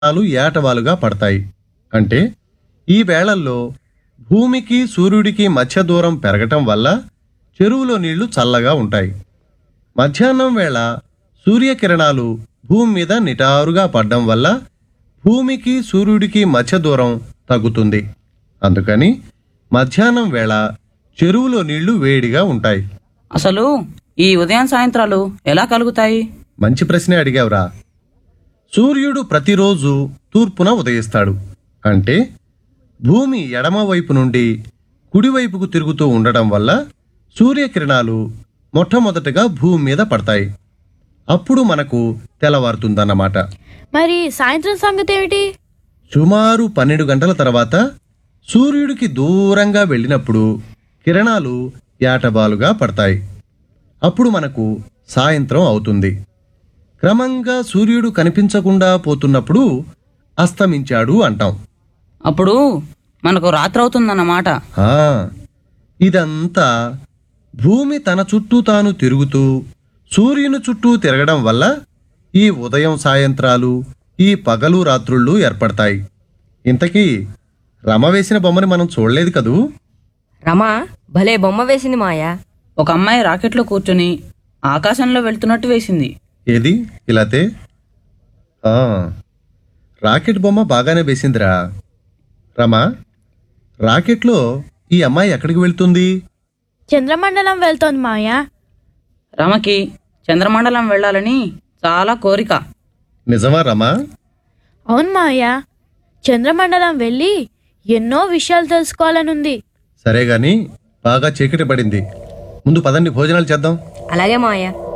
కిరణాలు ఏటవాలుగా పడతాయి అంటే ఈ వేళల్లో భూమికి సూర్యుడికి మధ్య దూరం పెరగటం వల్ల చెరువులో నీళ్లు చల్లగా ఉంటాయి మధ్యాహ్నం వేళ సూర్యకిరణాలు భూమి మీద నిటారుగా పడ్డం వల్ల భూమికి సూర్యుడికి మధ్య దూరం తగ్గుతుంది అందుకని మధ్యాహ్నం వేళ చెరువులో నీళ్లు వేడిగా ఉంటాయి అసలు ఈ ఉదయం సాయంత్రాలు ఎలా కలుగుతాయి మంచి ప్రశ్నే అడిగావురా సూర్యుడు ప్రతిరోజు తూర్పున ఉదయిస్తాడు అంటే భూమి ఎడమ వైపు నుండి కుడివైపుకు తిరుగుతూ ఉండడం వల్ల సూర్యకిరణాలు మొట్టమొదటగా భూమి మీద పడతాయి అప్పుడు మనకు తెల్లవారుతుందన్నమాట మరి సాయంత్రం సంగతి ఏమిటి సుమారు పన్నెండు గంటల తర్వాత సూర్యుడికి దూరంగా వెళ్ళినప్పుడు కిరణాలు ఏటబాలుగా పడతాయి అప్పుడు మనకు సాయంత్రం అవుతుంది క్రమంగా సూర్యుడు కనిపించకుండా పోతున్నప్పుడు అస్తమించాడు అంటాం అప్పుడు మనకు రాత్రి అవుతుందన్నమాట ఆ, ఇదంతా భూమి తన చుట్టూ తాను తిరుగుతూ సూర్యుని చుట్టూ తిరగడం వల్ల ఈ ఉదయం సాయంత్రాలు ఈ పగలు రాత్రుళ్ళు ఏర్పడతాయి ఇంతకీ రమ వేసిన బొమ్మని మనం చూడలేదు కదూ రమా భలే బొమ్మ వేసింది మాయా ఒక అమ్మాయి రాకెట్లో కూర్చుని ఆకాశంలో వెళ్తున్నట్టు వేసింది ఏది ఇలాతే ఆ, రాకెట్ బొమ్మ బాగానే వేసిందిరా రమా రాకెట్లో ఈ అమ్మాయి ఎక్కడికి వెళ్తుంది చంద్రమండలం వెళ్తోంది మాయా రమకి చంద్రమండలం వెళ్ళాలని చాలా కోరిక నిజమా రమా అవును మాయా చంద్రమండలం వెళ్ళి ఎన్నో విషయాలు తెలుసుకోవాలనుంది సరే గాని బాగా చీకటి పడింది ముందు పదండి భోజనాలు చేద్దాం అలాగే మాయా